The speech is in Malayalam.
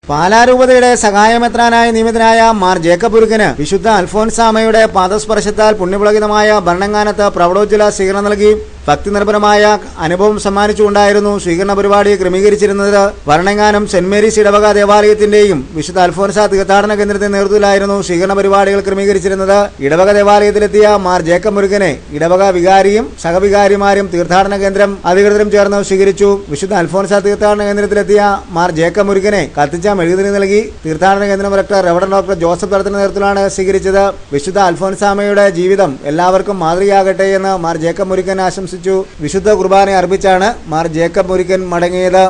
പാലാരൂപതയുടെ സഹായമെത്രാനായി നിയമിതനായ മാർ ജേക്കബ് ഉരുക്കന് വിശുദ്ധ അൽഫോൻസാമയുടെ പാദസ്പർശത്താൽ പുണ്യപുളകിതമായ ഭരണങ്ങാനത്ത് പ്രൗഢോജ്വല സ്വീകരണം നൽകി ഭക്തി നിർഭരമായ അനുഭവം സമ്മാനിച്ചുകൊണ്ടായിരുന്നു സ്വീകരണ പരിപാടി ക്രമീകരിച്ചിരുന്നത് ഭരണങ്ങാനം സെന്റ് മേരീസ് ഇടവക ദേവാലയത്തിന്റെയും വിശുദ്ധ അൽഫോൻസ തീർത്ഥാടന കേന്ദ്രത്തിന്റെ നേതൃത്വത്തിലായിരുന്നു സ്വീകരണ പരിപാടികൾ ക്രമീകരിച്ചിരുന്നത് ഇടവക ദേവാലയത്തിലെത്തിയ മാർ ജേക്കബ് മുരുകനെ ഇടവക വികാരിയും സഹവികാരിമാരും തീർത്ഥാടന കേന്ദ്രം അധികൃതരും ചേർന്ന് സ്വീകരിച്ചു വിശുദ്ധ അൽഫോൻസ തീർത്ഥാടന കേന്ദ്രത്തിലെത്തിയ മാർ ജേക്കബ് മുരുകനെ കത്തിച്ച മെഴുകുതിരി നൽകി തീർത്ഥാടന കേന്ദ്രം ഡയറക്ടർ റവഡൻ ഡോക്ടർ ജോസഫ് തരത്തിന്റെ നേതൃത്വത്തിലാണ് സ്വീകരിച്ചത് വിശുദ്ധ അൽഫോൻസാമയുടെ ജീവിതം എല്ലാവർക്കും മാതൃകയാകട്ടെ എന്ന് മാർ ജേക്കബ് മുരുക്കൻ ആശംസിച്ചു വിശുദ്ധ കുർബാന അർപ്പിച്ചാണ് മാർ ജേക്കബ് മുരുക്കൻ മടങ്ങിയത്